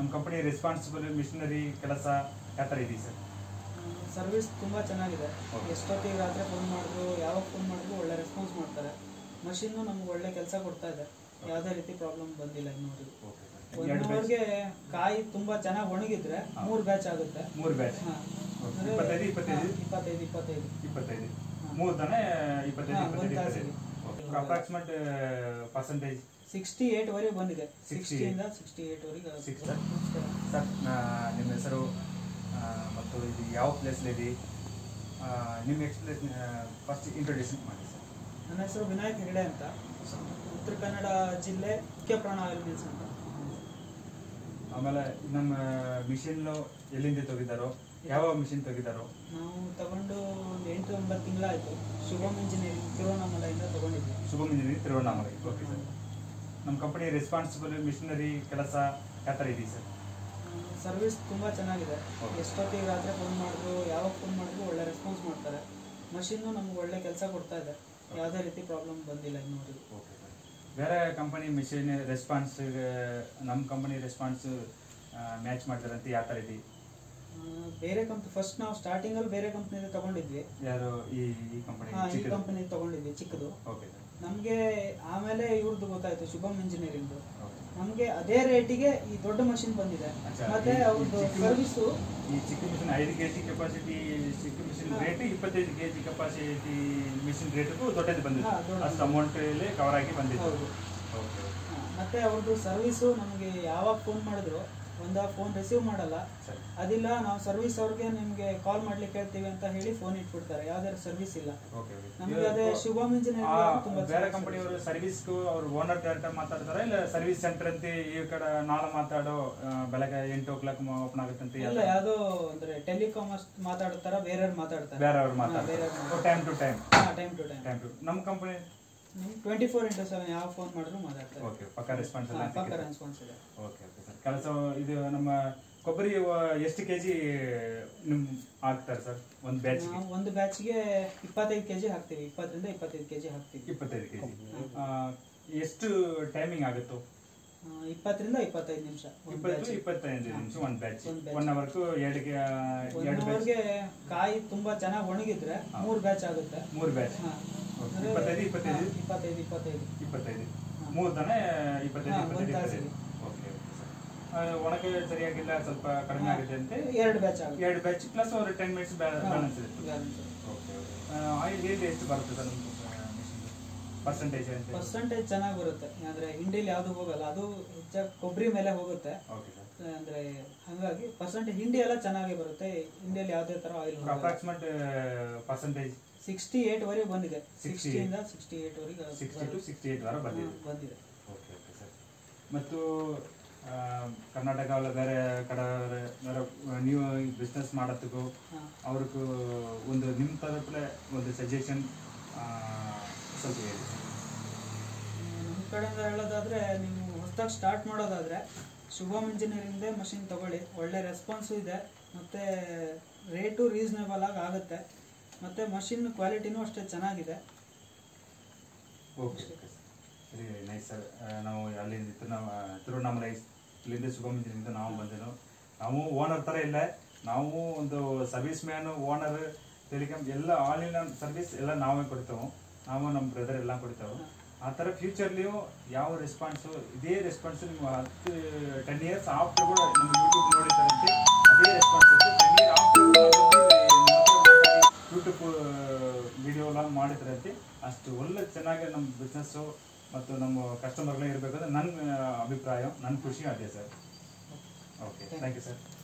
ನಮ್ಮ company responsible machinery ಕೆಲಸ ಯಾವ ಥರ ಇದೆ ಸರ್ ಸರ್ವಿಸ್ ತುಂಬ ಚೆನ್ನಾಗಿದೆ Okay. ಎಷ್ಟೊತ್ತಿಗೆ ರಾತ್ರಿ ಫೋನ್ ಮಾಡಿದ್ರು ಯಾವಾಗ ಫೋನ್ ಮಾಡಿದ್ರು ಒಳ್ಳೆ ರೆಸ್ಪಾನ್ಸ್ ಮಾಡ್ತಾರೆ ಮಷಿನ್ನು ನಮ್ಗೆ ಒಳ್ಳೆ ಕೆಲಸ ಕೊಡ್ತಾ ಇದೆ ಯಾವುದೇ ರೀತಿ ಪ್ರಾಬ್ಲಮ್ ಬಂದಿಲ್ಲ ಇನ್ನೂವರೆಗೂ ಓಕೆ ಒನ್ ಎರಡು ಬ್ಯಾಚ್ ಅವರ್ಗೆ ಕಾಯಿ ತುಂಬಾ ಚೆನ್ನಾಗಿ ಒಣಗಿದ್ರೆ ಹಾ. ಮೂರು ಬ್ಯಾಚ್ ಆಗುತ್ತೆ ಮೂರು ಬ್ಯಾಚ್ ಹಾ. ಓಕೆ. ಅಂದ್ರೆ- ಇಪ್ಪತ್ತೈದು, ಇಪ್ಪತ್ತೈದು? ಹಾ, ಇಪ್ಪತ್ತೈದು ಇಪ್ಪತ್ತೈದು ಇಪ್ಪತ್ತೈದು ಹಾ. ಮೂರು ತಾನೇ ಇಪ್ಪತ್ತೈದು ಹಾ, ಇಪ್ಪತ್ತೈದು ಒಂದ್ ಇಪ್ಪತ್ತೈದು ತಾಸಿಗೆ. ಅಪ್ರಾಕ್ಸಿಮೇಟ್ ಪರ್ಸೆಂಟೇಜ್ ಸಿಕ್ಸ್ಟಿ ಏಟ್ ವರೆಗೆ ಬಂದಿದೆ 68. ಸಿಕ್ಸ್ಟಿಯಿಂದ ಸಿಕ್ಸ್ಟಿ ಏಟ್ ವರೆಗೆ Six, sir. ಸರ್ ನಾ- ನಿಮ್ಮ ಹೆಸರು ಆ, ಮತ್ತು ಇದು ಯಾವ ಪ್ಲೇಸ್ಲಿದೆ ನಿಮ್ಮ ಎಕ್ಸ್ಪ್ಲೇಸ್ ಫಸ್ಟ್ ಇಂಟ್ರೊಡ್ಯೂಷನ್ ಮಾಡಿ ಸರ್ ನನ್ನ ಹೆಸರು ವಿನಾಯಕ್ ಹೆಗಡೆ ಅಂತ ಉತ್ತರ ಕನ್ನಡ ಜಿಲ್ಲೆ ಮುಖ್ಯ ಪ್ರಾಣ ಆಯಿಲ್ ಮಿಲ್ಸ್ ಅಂತ ಆಮೇಲೆ ನಮ್ಮ ಮಿಷಿನ್ ಎಲ್ಲಿಂದ ತೆಗಿದಾರೋ ಯಾವ ಮಿಷಿನ್ ತೆಗಿದಾರೋ ನಾವು ತಗೊಂಡು ಒಂದು ಎಂಟು ಒಂಬತ್ತು ತಿಂಗಳಾಯಿತು ಶುಭಮ್ ಇಂಜಿನಿಯರಿಂಗ್ ತಿರುವಣ್ಣಾಮಲೆಯಿಂದ ತಗೊಂಡಿದ್ವಿ Shubham engineering Tiruvannamalai okay sir ನಮ್ಮ ಕಂಪನಿ ರೆಸ್ಪಾನ್ಸಿಬಲ್ ಮಿಷನರಿ ಕೆಲಸ ಯಾವ ಥರ ಇದೆ ಸರ್ ಸರ್ವಿಸ್ ತುಂಬ ಚೆನ್ನಾಗಿದೆ Okay. ಎಷ್ಟೊತ್ತಿಗೆ ರಾತ್ರಿ ಫೋನ್ ಮಾಡಿದ್ರು ಯಾವಾಗ ಫೋನ್ ಮಾಡಿದ್ರು ಒಳ್ಳೆ ರೆಸ್ಪಾನ್ಸ್ ಮಾಡ್ತಾರೆ ಮಷಿನ್ನು ನಮ್ಗೆ ಒಳ್ಳೆ ಕೆಲಸ ಕೊಡ್ತಾ ಇದೆ ಯಾವುದೇ ರೀತಿ ಪ್ರಾಬ್ಲಮ್ ಬಂದಿಲ್ಲ ಇನ್ನೂವರೆಗೂ ಓಕೆ ಸರ್ ಬೇರೆ ಕಂಪನಿ ಮಿಷಿನ್ ರೆಸ್ಪಾನ್ಸ್ ನಮ್ಮ ಕಂಪನಿ ರೆಸ್ಪಾನ್ಸ್ ಮ್ಯಾಚ್ ಮಾಡ್ತಾರಂತ ಯಾವ ಥರ ಇದೆ ಆ, ಬೇರೆ ಕಂಪ್ನಿ ಫಸ್ಟ್ ನಾವು ಸ್ಟಾರ್ಟಿಂಗಲ್ಲಿ ಬೇರೆ ಕಂಪ್ನಿಯಿಂದ ತಗೊಂಡಿದ್ವಿ ಯಾರು ಈ ಈ ಕಂಪನಿ ಹಾ, ಈ ಕಂಪನಿ ತಗೊಂಡಿದ್ವಿ ಚಿಕ್ಕದು ಓಕೆ ಸರ್ ನಮಗೆ ಆಮೇಲೆ ಇವ್ರದ್ದು ಗೊತ್ತಾಯ್ತು ಶುಭಮ್ ಇಂಜಿನಿಯರಿಂಗ್ ಓಕೆ ನಮಗೆ ಅದೇ ರೇಟಿಗೆ ಈ ದೊಡ್ಡ ಮಷಿನ್ ಬಂದಿದೆ ಅಚ್ಚಾ, ಮತ್ತೆ ಈ- ಈ ಅವ್ರದ್ದು ಚಿಕ್ಕ- ಸರ್ವಿಸು ಈ ಚಿಕ್ಕ ಮಿಷಿನ್ ಐದು ಕೆ ಜಿ ಕೆಪಾಸಿಟಿ ಚಿಕ್ಕ ಮಿಷಿನ್ ಹಾ. ರೇಟ್ ಇಪ್ಪತ್ತೈದು ಕೆ ಜಿ ಕೆಪಾಸಿಟಿ ಮಿಷಿನ್ ರೇಟ್ಗೂ ದೊಡ್ಡದು ಬಂದಿದೆ ಹಾ, ದೊಡ್ಡದು. ಅಷ್ಟು ಅಮೌಂಟಲ್ಲಿ ಕವರ್ ಆಗಿ ಬಂದಿದೆ ಹೌದು ಓಕೆ ಹಾ, ಮತ್ತೆ ಅವ್ರದ್ದು ಸರ್ವಿಸು ನಮಗೆ ಯಾವಾಗ ಫೋನ್ ಮಾಡಿದ್ರು ಒಂದ ಫೋನ್ ರಿಸೀವ್ ಮಾಡಲ್ಲ ಸರಿ ಅದಿಲ್ಲ ನಾವು ಸರ್ವಿಸ್ ಅವ್ರಿಗೆ ನಿಮ್ಗೆ ಕಾಲ್ ಮಾಡ್ಲಿಕ್ಕೆ ಹೇಳ್ತೀವಿ ಅಂತ ಹೇಳಿ ಫೋನ್ ಇಟ್ಬಿಡ್ತಾರೆ ಯಾವ್ದಾದ್ರು ಸರ್ವಿಸ್ ಇಲ್ಲ ಓಕೆ ನಮ್ಗೆ ಅದೇ ಶುಭಮ್ ಆ, ಇಂಜಿನಿಯರಿಂಗ್ ತುಂಬಾ ಬೇರೆ ಚೆನ್ನಾಗಿ ಕಂಪನಿಯವರು ಸರ್ವಿಸ್ಗೂ ಅವ್ರು ಓನರ್ ಡೈರೆಕ್ಟ್ ಮಾತಾಡ್ತಾರ ಇಲ್ಲ ಸರ್ವಿಸ್ ಸೆಂಟರ್ ಅಂತ ಈ ಕಡೆ ನಾಳೆ ಮಾತಾಡೋ ಆ, ಬೆಳಗ್ಗೆ ಎಂಟು ಓ ಕ್ಲಾಕ್ ಓಪನ್ ಆಗುತ್ತಂತ ಇಲ್ಲ ಯಾವ್ದೋ ಅಂದ್ರೆ ಟೆಲಿಕಾಮರ್ಸ್ ಮಾತಾಡ್ತಾರ ಬೇರೆಯವ್ರು ಮಾತಾಡ್ತಾರೆ ಬೇರೆಯವ್ರು ಹಾ, ಮಾತಾಡ್ತಾರೆ ಬೇರೆಯವ್ರು time to time time to time time to ನಮ್ಮ company twenty four into seven ಯಾವ ಫೋನ್ ಮಾಡಿದ್ರು ಮಾತಾಡ್ತಾರೆ ಓಕೆ ಪಕ್ಕ ರೆಸ್ಪಾನ್ಸ್ ಎಲ್ಲ ಹಾ, ಅಂತ ಪಕ್ಕ ಕೇಳ್ತಾರೆ. ರೆಸ್ಪಾನ್ಸ್ ಇದೆ ಓಕೆ ಓಕೆ ಸರ್ ಕೆಲಸ ಇದು ನಮ್ಮ ಕೊಬ್ಬರಿ ವ- ಎಷ್ಟು ಕೆ ಜಿ ನಿಮ್ ಹಾಕ್ತಾರೆ ಸರ್ ಒಂದು ಬ್ಯಾಚ್ ನಾವು ಒಂದು ಬ್ಯಾಚ್ಗೆ ಇಪ್ಪತ್ತೈದು ಕೆಜಿ ಹಾಕ್ತೀವಿ ಇಪ್ಪತ್ತರಿಂದ ಇಪ್ಪತ್ತೈದು ಕೆಜಿ ಹಾಕ್ತೀವಿ ಇಪ್ಪತ್ತೈದು ಕೆ ಜಿ ಎಷ್ಟು ಟೈಮಿಂಗ್ ಆಗುತ್ತೋ ಆ, ಇಪ್ಪತ್ತರಿಂದ ಇಪ್ಪತ್ತೈದು ನಿಮಿಷ ಒಂದು ಇಪ್ಪತ್ತು ಬ್ಯಾಚ್ ಇಪ್ಪತ್ತೈದು ನಿಮಿಷ ಒಂದು ಬ್ಯಾಚ್ ಒಂದ್ batch. ಒನ್ ಅವರ್ಕು ಎರಡು ಒನ್ ಎರಡು ಬ್ಯಾಚ್ ಅವರ್ಗೆ ಕಾಯಿ ತುಂಬಾ ಚೆನ್ನಾಗಿ ಒಣಗಿದ್ರೆ ಹಾ. ಮೂರು ಬ್ಯಾಚ್ ಆಗುತ್ತೆ ಮೂರು ಬ್ಯಾಚ್ ಹಾ. ಓಕೆ. ಅಂದ್ರೆ- ಇಪ್ಪತ್ತೈದು, ಇಪ್ಪತ್ತೈದು? ಹಾ, ಇಪ್ಪತ್ತೈದು ಇಪ್ಪತ್ತೈದು ಇಪ್ಪತ್ತೈದು ಹಾ. ಮೂರು ತಾನೇ ಇಪ್ಪತ್ತೈದು ಹಾ, ಇಪ್ಪತ್ತೈದು ಒಂದ್ ಇಪ್ಪತ್ತೈದು ತಾಸಿಗೆ. ಓಕೆ ಓಕೆ ಸರ್ ಒಣಗೆ ಸರಿಯಾಗಿಲ್ಲ ಸ್ವಲ್ಪ ಕಡಿಮೆ ಹಾ. ಆಗುತ್ತೆ ಅಂತೆ ಎರಡು ಬ್ಯಾಚ್ ಆಗುತ್ತೆ ಎರಡು ಬ್ಯಾಚ್ ಪ್ಲಸ್ ಒಂದು ಟೆನ್ ಮಿನಿಟ್ಸ್ ಬ್ಯಾಲೆನ್ಸ್ ಇರುತ್ತೆ Balance. Okay okay oil area ಎಷ್ಟು ಬರುತ್ತೆ ಸರ್ ನಮ್ಮ ಮಿಷಿನ್ ಪರ್ಸೆಂಟೇಜ್ ಅಂತ ಪರ್ಸೆಂಟೇಜ್ ಚೆನ್ನಾಗಿ ಬರುತ್ತೆ ಅಂದ್ರೆ ಹಿಂಡಿಲಿ ಯಾವ್ದು ಹೋಗಲ್ಲ ಅದು ಹೆಚ್ಚಾಗಿ ಕೊಬ್ಬರಿ ಮೇಲೆ ಹೋಗುತ್ತೆ ಓಕೆ ಸರ್ ಅಂದ್ರೆ ಹಂಗಾಗಿ ಪರ್ಸೆಂಟೇಜ್ ಹಿಂಡಿ ಎಲ್ಲ ಚೆನ್ನಾಗಿ ಬರುತ್ತೆ ಹಿಂಡಿಯಲ್ಲಿ ಯಾವುದೇ ತರ oil approximate percentage sixty eight ವರೆಗೆ ಬಂದಿದೆ 68. ಸಿಕ್ಸ್ಟಿಯಿಂದ ಸಿಕ್ಸ್ಟಿ ಏಟ್ ವರೆಗೆ ಸಿಕ್ಸ್ಟಿ ಟು ಸಿಕ್ಸ್ಟಿ ಏಟ್ ವರ ಬಂದಿದೆ ಹಾ, ಬಂದಿದೆ ಓಕೆ ಓಕೆ ಸರ್ ಮತ್ತು ಆ, ಕರ್ನಾಟಕ ಅಲ್ಲ ಬೇರೆ ಕಡೆ ಬೇರೆ ನೀವು ಬಿಸ್ನೆಸ್ ಮಾಡೋದಕ್ಕೂ ಹಾ. ಅವ್ರಿಗೂ ಒಂದು ನಿಮ್ಮ ತರಪಲೆ ಒಂದು ಸಜೆಷನ್ ಸ್ವಲ್ಪ ಹೇಳಿ ನಮ್ಮ ಕಡೆಯಿಂದ ಹೇಳೋದಾದ್ರೆ ನೀವು ಹೊಸದಾಗಿ ಸ್ಟಾರ್ಟ್ ಮಾಡೋದಾದ್ರೆ ಶುಭಮ್ ಇಂಜಿನಿಯರಿಂಗ್ದೇ ಮಷಿನ್ ತಗೊಳ್ಳಿ ಒಳ್ಳೆ ರೆಸ್ಪಾನ್ಸು ಇದೆ ಮತ್ತೆ ರೇಟು ರೀಸನೇಬಲ್ ಆಗಿ ಆಗುತ್ತೆ ಮತ್ತೆ ಮಷಿನ್ ಕ್ವಾಲಿಟಿನೂ ಅಷ್ಟೇ ಚೆನ್ನಾಗಿದೆ ಓಕೆ ಓಕೆ ಸರಿ ನೈಸ್ ಸರ್ ನಾವು ಅಲ್ಲಿಂದ ತಿರುವಣ್ಣ ತಿರುವಣ್ಣಾಮಲೈ ಇಲ್ಲಿಂದ ಶುಭಮ್ ಇಂಜಿನಿಯರಿಂದ ನಾವು ಬಂದೆವು ನಾವು ಓನರ್ ಥರ ಇಲ್ಲ ನಾವು ಒಂದು ಸರ್ವಿಸ್ ಮ್ಯಾನು ಓನರ್ ಟೆಲಿಕಾಮ್ ಎಲ್ಲ ಆಲ್ ಇನ್ ಸರ್ವಿಸ್ ಎಲ್ಲ ನಾವೇ ಕೊಡ್ತೇವೆ ನಾವು ನಮ್ಮ ಬ್ರದರ್ ಎಲ್ಲ ಕೊಡ್ತೇವೆ ಆ ಥರ ಫ್ಯೂಚರ್ಲಿಯೂ ಯಾವ ರೆಸ್ಪಾನ್ಸು ಇದೇ ರೆಸ್ಪಾನ್ಸ್ ನೀವು ಹತ್ತು ಟೆನ್ ಇಯರ್ಸ್ ಆಫ್ಟರ್ ಕೂಡ ನಮ್ಮ ಯೂಟ್ಯೂಬ್ ನೋಡಿದ್ದಾರಂತೆ ಅದೇ ರೆಸ್ಪಾನ್ಸ್ ಇತ್ತು ten year after YouTube video ಎಲ್ಲ ಮಾಡಿದ್ರಂತೆ ಅಷ್ಟು ಒಳ್ಳೆ ಚೆನ್ನಾಗಿ ನಮ್ಮ ಬಿಸ್ನೆಸ್ಸು ಮತ್ತು ನಮ್ಮ ಕಸ್ಟಮರ್ಗಳೇ ಇರಬೇಕಂದ್ರೆ ನನ್ನ ಅಭಿಪ್ರಾಯ ನನ್ನ ಖುಷಿ ಅದೇ sir okay thank you sir